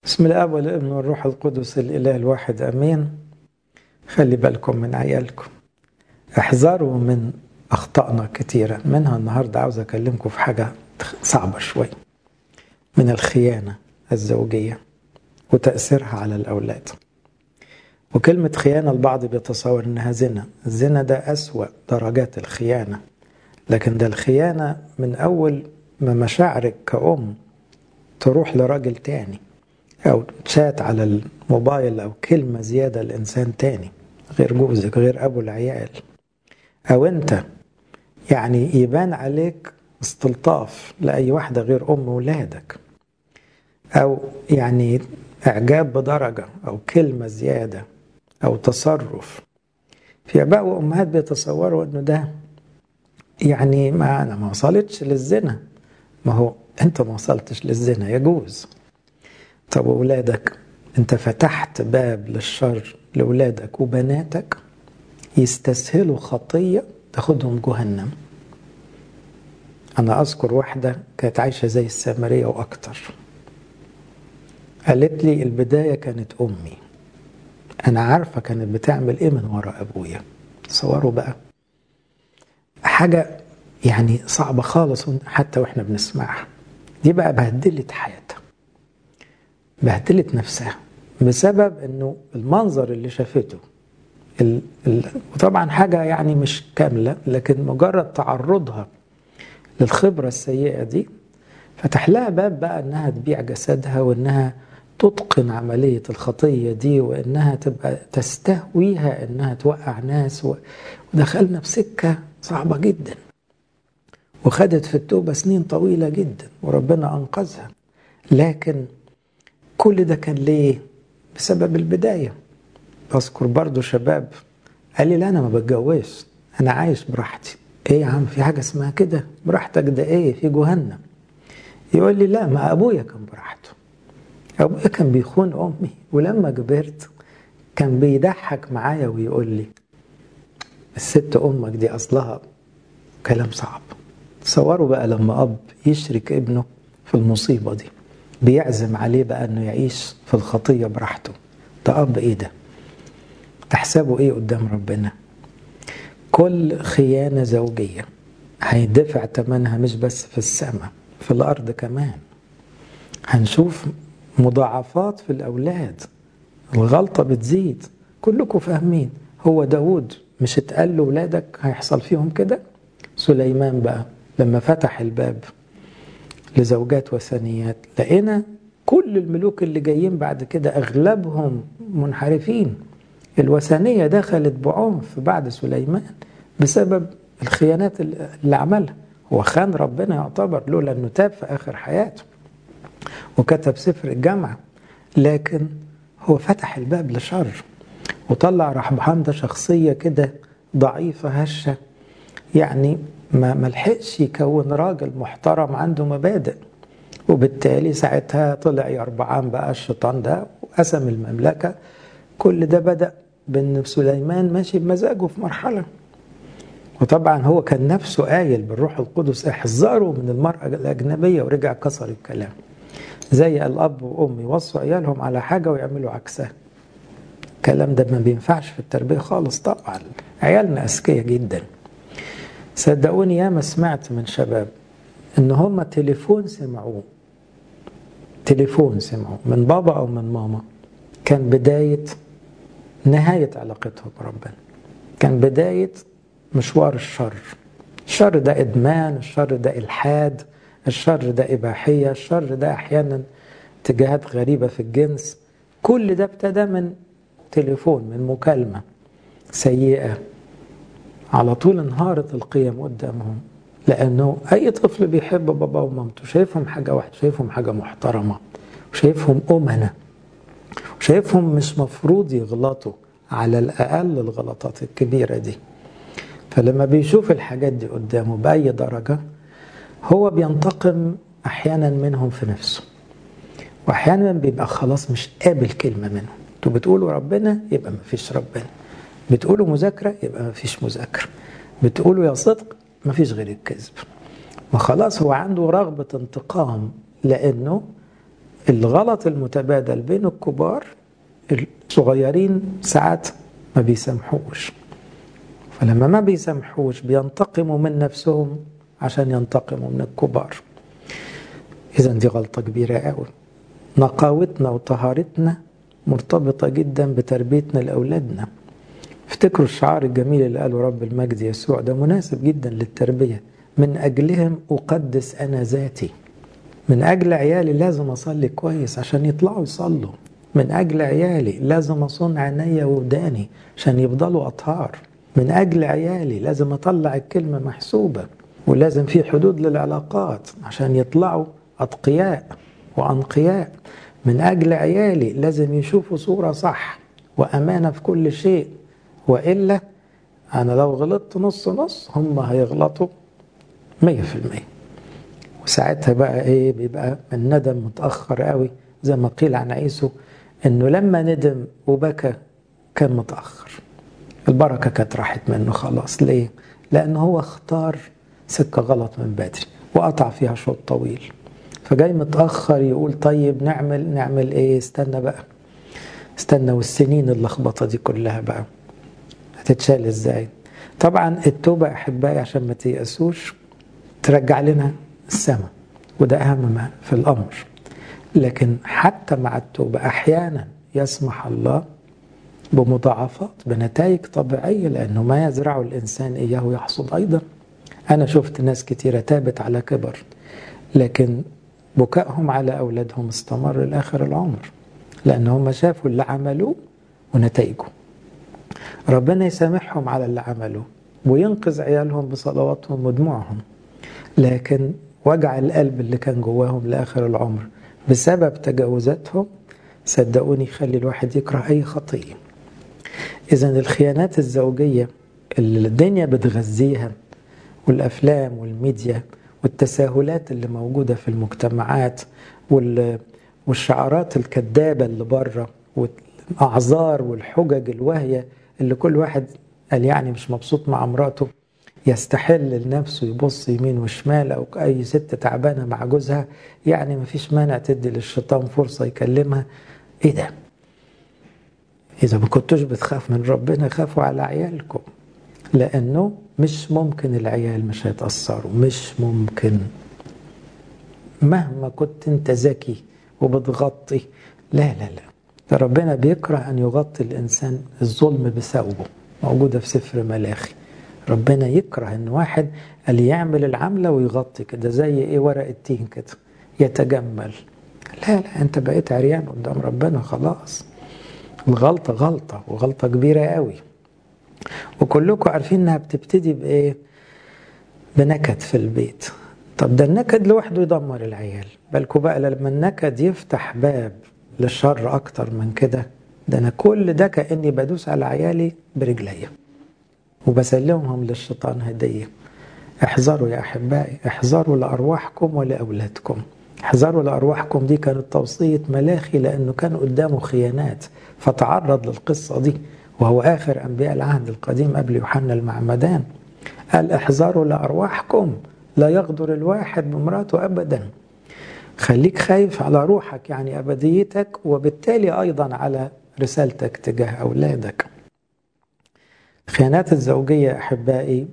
بسم الاب والابن والروح القدس الاله الواحد امين خلي بالكم من عيالكم احذروا من اخطائنا كتيره منها النهارده عاوز اكلمكم في حاجه صعبه شويه من الخيانه الزوجيه وتاثيرها على الاولاد وكلمه خيانه البعض بيتصور انها زنا الزنا ده اسوا درجات الخيانه لكن ده الخيانه من اول ما مشاعرك كأم تروح لراجل تاني أو تشات على الموبايل أو كلمة زيادة لإنسان تاني غير جوزك غير أبو العيال أو أنت يعني يبان عليك استلطاف لأي واحدة غير أم ولادك أو يعني إعجاب بدرجة أو كلمة زيادة أو تصرف في آباء وأمهات بيتصوروا إنه ده يعني ما أنا ما وصلتش للزنا ما هو أنت ما وصلتش للزنا يجوز طب وولادك انت فتحت باب للشر لولادك وبناتك يستسهلوا خطية تاخدهم جهنم أنا أذكر واحدة كانت عايشة زي السامرية وأكتر قالت لي البداية كانت أمي أنا عارفة كانت بتعمل إيه من ورا أبويا تصوروا بقى حاجة يعني صعبة خالص حتى وإحنا بنسمعها دي بقى بهدلت حياتها بهدلت نفسها بسبب انه المنظر اللي شافته ال ال وطبعا حاجه يعني مش كامله لكن مجرد تعرضها للخبره السيئه دي فتح لها باب بقى انها تبيع جسدها وانها تتقن عمليه الخطيه دي وانها تبقى تستهويها انها توقع ناس ودخلنا في سكه صعبه جدا وخدت في التوبه سنين طويله جدا وربنا انقذها لكن كل ده كان ليه؟ بسبب البداية بذكر برضو شباب قال لي لا أنا ما بتجوزش أنا عايش براحتي إيه يا عم في حاجة اسمها كده براحتك ده إيه في جهنم يقول لي لا ما أبويا كان براحته أبويا كان بيخون أمي ولما كبرت كان بيضحك معايا ويقول لي الست أمك دي أصلها كلام صعب تصوروا بقى لما أب يشرك ابنه في المصيبة دي بيعزم عليه بقى انه يعيش في الخطيه براحته ده اب ايه ده تحسبه ايه قدام ربنا كل خيانه زوجيه هيدفع ثمنها مش بس في السماء في الارض كمان هنشوف مضاعفات في الاولاد الغلطه بتزيد كلكم فاهمين هو داود مش اتقال له ولادك هيحصل فيهم كده سليمان بقى لما فتح الباب لزوجات وثنيات لقينا كل الملوك اللي جايين بعد كده اغلبهم منحرفين الوثنية دخلت بعنف بعد سليمان بسبب الخيانات اللي عملها هو خان ربنا يعتبر لولا انه تاب في اخر حياته وكتب سفر الجامعة لكن هو فتح الباب لشر وطلع رحبحان ده شخصية كده ضعيفة هشة يعني ما ملحقش يكون راجل محترم عنده مبادئ وبالتالي ساعتها طلع يربعان بقى الشيطان ده وقسم المملكة كل ده بدأ بأن سليمان ماشي بمزاجه في مرحلة وطبعا هو كان نفسه قايل بالروح القدس احذروا من المرأة الأجنبية ورجع كسر الكلام زي الأب وأم يوصوا عيالهم على حاجة ويعملوا عكسها الكلام ده ما بينفعش في التربية خالص طبعا عيالنا أذكياء جدا صدقوني ياما سمعت من شباب ان هم تليفون سمعوه تليفون سمعوه من بابا او من ماما كان بداية نهاية علاقتهم بربنا كان بداية مشوار الشر الشر ده إدمان الشر ده إلحاد الشر ده إباحية الشر ده أحيانا اتجاهات غريبة في الجنس كل ده ابتدى من تليفون من مكالمة سيئة على طول انهارت القيم قدامهم لانه اي طفل بيحب بابا ومامته شايفهم حاجه واحده شايفهم حاجه محترمه وشايفهم امنه وشايفهم مش مفروض يغلطوا على الاقل الغلطات الكبيره دي فلما بيشوف الحاجات دي قدامه باي درجه هو بينتقم احيانا منهم في نفسه واحيانا بيبقى خلاص مش قابل كلمه منهم انتوا بتقولوا ربنا يبقى ما فيش ربنا بتقولوا مذاكرة يبقى ما فيش مذاكرة بتقولوا يا صدق ما فيش غير الكذب ما خلاص هو عنده رغبة انتقام لأنه الغلط المتبادل بين الكبار الصغيرين ساعات ما بيسامحوش فلما ما بيسامحوش بينتقموا من نفسهم عشان ينتقموا من الكبار إذا دي غلطة كبيرة قوي نقاوتنا وطهارتنا مرتبطة جدا بتربيتنا لأولادنا افتكروا الشعار الجميل اللي قاله رب المجد يسوع ده مناسب جدا للتربية من أجلهم أقدس أنا ذاتي من أجل عيالي لازم أصلي كويس عشان يطلعوا يصلوا من أجل عيالي لازم أصون عينيا وداني عشان يفضلوا أطهار من أجل عيالي لازم أطلع الكلمة محسوبة ولازم في حدود للعلاقات عشان يطلعوا أتقياء وأنقياء من أجل عيالي لازم يشوفوا صورة صح وأمانة في كل شيء وإلا أنا لو غلطت نص نص هم هيغلطوا مية في المية وساعتها بقى إيه بيبقى الندم متأخر قوي زي ما قيل عن عيسو إنه لما ندم وبكى كان متأخر البركة كانت راحت منه خلاص ليه؟ لأن هو اختار سكة غلط من بدري وقطع فيها شوط طويل فجاي متأخر يقول طيب نعمل نعمل ايه استنى بقى استنى والسنين اللخبطة دي كلها بقى هتتشال ازاي طبعا التوبة أحبائي عشان ما تيأسوش ترجع لنا السماء وده أهم ما في الأمر لكن حتى مع التوبة أحيانا يسمح الله بمضاعفات بنتائج طبيعية لأنه ما يزرع الإنسان إياه يحصد أيضا أنا شفت ناس كتيرة تابت على كبر لكن بكائهم على أولادهم استمر لآخر العمر لأن هم شافوا اللي عملوه ونتائجه ربنا يسامحهم على اللي عملوه وينقذ عيالهم بصلواتهم ودموعهم لكن وجع القلب اللي كان جواهم لآخر العمر بسبب تجاوزاتهم صدقوني يخلي الواحد يكره أي خطية إذا الخيانات الزوجية اللي الدنيا بتغذيها والأفلام والميديا والتساهلات اللي موجودة في المجتمعات والشعارات الكذابة اللي بره والأعذار والحجج الواهية اللي كل واحد قال يعني مش مبسوط مع مراته يستحل لنفسه يبص يمين وشمال أو أي ست تعبانة مع جوزها يعني مفيش مانع تدي للشيطان فرصة يكلمها إيه ده؟ إذا ما كنتوش بتخاف من ربنا خافوا على عيالكم لأنه مش ممكن العيال مش هيتأثروا مش ممكن مهما كنت انت ذكي وبتغطي لا لا لا ده ربنا بيكره أن يغطي الإنسان الظلم بثوبه موجودة في سفر ملاخي ربنا يكره ان واحد اللي يعمل العمله ويغطي كده زي ايه ورق التين كده يتجمل لا لا انت بقيت عريان قدام ربنا خلاص الغلطه غلطه وغلطه كبيره قوي وكلكم عارفين انها بتبتدي بايه بنكد في البيت طب ده النكد لوحده يدمر العيال بالكوا بقى لما النكد يفتح باب للشر اكتر من كده ده انا كل ده كاني بدوس على عيالي برجليا وبسلمهم للشيطان هديه احذروا يا احبائي احذروا لارواحكم ولاولادكم احذروا لارواحكم دي كانت توصيه ملاخي لانه كان قدامه خيانات فتعرض للقصه دي وهو آخر أنبياء العهد القديم قبل يوحنا المعمدان قال احذروا لأرواحكم لا يغدر الواحد بمراته أبدا خليك خايف على روحك يعني أبديتك وبالتالي أيضا على رسالتك تجاه أولادك خيانات الزوجية أحبائي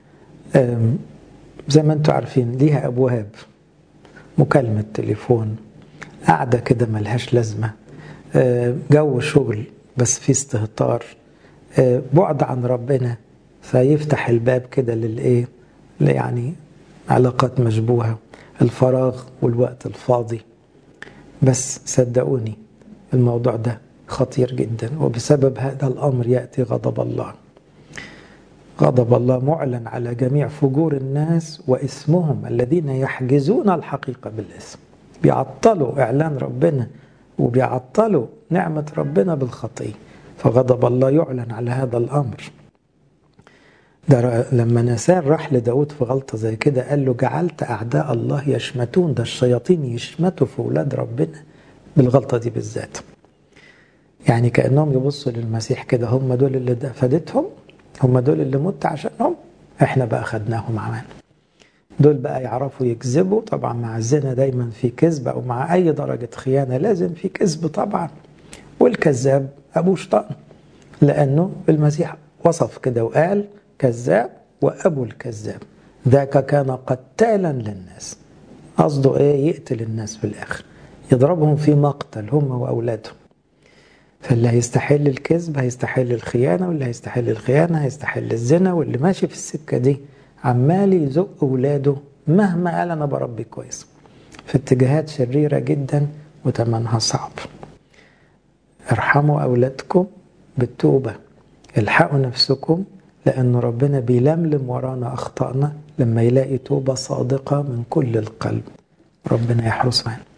زي ما انتم عارفين ليها أبواب مكالمة تليفون قاعدة كده ملهاش لازمة جو شغل بس في استهتار بعد عن ربنا فيفتح الباب كده للايه يعني علاقات مشبوهه الفراغ والوقت الفاضي بس صدقوني الموضوع ده خطير جدا وبسبب هذا الامر ياتي غضب الله غضب الله معلن على جميع فجور الناس واسمهم الذين يحجزون الحقيقه بالاسم بيعطلوا اعلان ربنا وبيعطلوا نعمة ربنا بالخطية فغضب الله يعلن على هذا الأمر ده لما نسان راح لداود في غلطة زي كده قال له جعلت أعداء الله يشمتون ده الشياطين يشمتوا في أولاد ربنا بالغلطة دي بالذات يعني كأنهم يبصوا للمسيح كده هم دول اللي فادتهم هم دول اللي مت عشانهم احنا بقى خدناهم عمان دول بقى يعرفوا يكذبوا طبعا مع الزنا دايما في كذب او مع اي درجة خيانة لازم في كذب طبعا والكذاب ابو شيطان لانه المسيح وصف كده وقال كذاب وابو الكذاب ذاك كان قتالا للناس قصده ايه يقتل الناس في الاخر يضربهم في مقتل هم واولادهم فاللي هيستحل الكذب هيستحل الخيانة واللي هيستحل الخيانة هيستحل الزنا واللي ماشي في السكة دي عمال يزق ولاده مهما قال أنا بربي كويس في اتجاهات شريرة جدا وتمنها صعب ارحموا أولادكم بالتوبة الحقوا نفسكم لأن ربنا بيلملم ورانا أخطائنا لما يلاقي توبة صادقة من كل القلب ربنا يحرس معنا